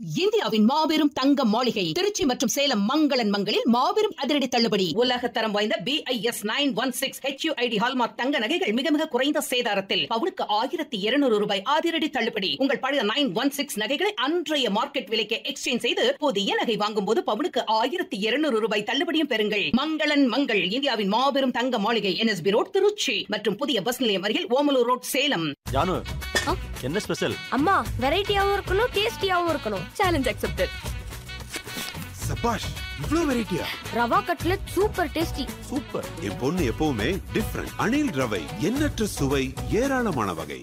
இந்தியாவின் மாபெரும் தங்க மாளிகை திருச்சி மற்றும் சேலம் மங்களன் மங்களில் மாபெரும் அதிரடி தள்ளுபடி உலக தரம் வாய்ந்த B I S nine one six HUID hallmark தங்க நகைகள் மிக மிக குறைந்த சேதாரத்தில் பவுனுக்கு ஆயிரத்தி இருநூறு ரூபாய் அதிரடி தள்ளுபடி உங்கள் பழைய நைன் ஒன் சிக்ஸ் நகைகளை அன்றைய மார்க்கெட் விலைக்கு எக்ஸ்சேஞ்ச் செய்து புதிய நகை வாங்கும் போது பவுனுக்கு ஆயிரத்தி இருநூறு ரூபாய் தள்ளுபடியும் பெறுங்கள் மங்களன் மங்கள் இந்தியாவின் மாபெரும் தங்க மாளிகை என்எஸ்பி ரோட் திருச்சி மற்றும் புதிய பஸ் நிலையம் அருகில் ஓமலூர் ரோட் சேலம் ஜானு ஆ? என்ன ஸ்பெஷல் அம்மா வெரைட்டியாவும் இருக்கணும் டேஸ்டியாவும் இருக்கணும் சேலஞ்ச் அக்செப்டட் சபாஷ் இவ்ளோ வெரைட்டியா rava cutlet super tasty super என் பொண்ணு எப்பவுமே டிஃப்ரெண்ட் அணில் ரவை எண்ணற்ற சுவை ஏராளமான வகை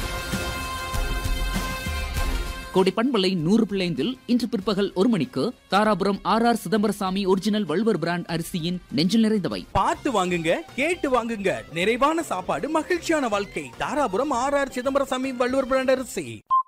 கோடி பண்பலை நூறு பிள்ளைந்தில் இன்று பிற்பகல் ஒரு மணிக்கு Dharapuram R R Chidambarasamy original Valluvar brand அரிசியின் நெஞ்சில் நிறைந்தவை பார்த்து வாங்குங்க கேட்டு வாங்குங்க நிறைவான சாப்பாடு மகிழ்ச்சியான வாழ்க்கை Dharapuram R R Chidambarasamy Valluvar brand அரிசி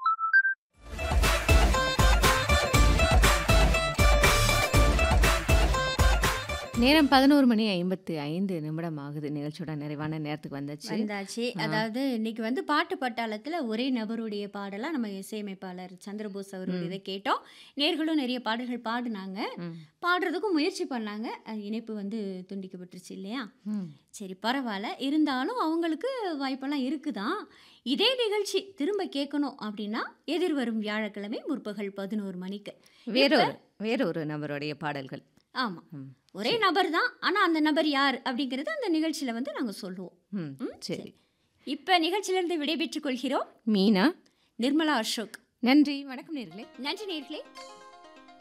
நேரம் பதினோரு மணி ஐம்பத்து ஐந்து நிமிடம் ஆகுது நிகழ்ச்சியோட நிறைவான நேரத்துக்கு வந்தாச்சு வந்தாச்சு ஆ. அதாவது இன்னைக்கு வந்து பாட்டு பட்டாளத்தில் ஒரே நபருடைய பாடலாக நம்ம இசையமைப்பாளர் சந்திரபோஸ் அவருடையதை கேட்டோம் நேர்களும் நிறைய பாடல்கள் பாடினாங்க ம். பாடுறதுக்கும் முயற்சி பண்ணாங்க அது இணைப்பு வந்து துண்டிக்கப்பட்டுருச்சு இல்லையா ம். சரி பரவாயில்ல இருந்தாலும் அவங்களுக்கு வாய்ப்பெல்லாம் இருக்குதான் இதே நிகழ்ச்சி திரும்ப கேட்கணும் அப்படின்னா எதிர்வரும் வியாழக்கிழமை முற்பகல் பதினோரு மணிக்கு வேறொரு வேறொரு நபருடைய பாடல்கள் ஆமாம் ம். ஒரே நபர் தான் ஆனால் அந்த நபர் யார் அப்படிங்கிறது அந்த நிகழ்ச்சியில் வந்து நாங்கள் சொல்லுவோம் ம், ம், சரி இப்போ நிகழ்ச்சியிலிருந்து விடைபெற்றுக் கொள்கிறோம் மீனா நிர்மலா அசோக் நன்றி வணக்கம் நேர்களே நன்றி நேர்களே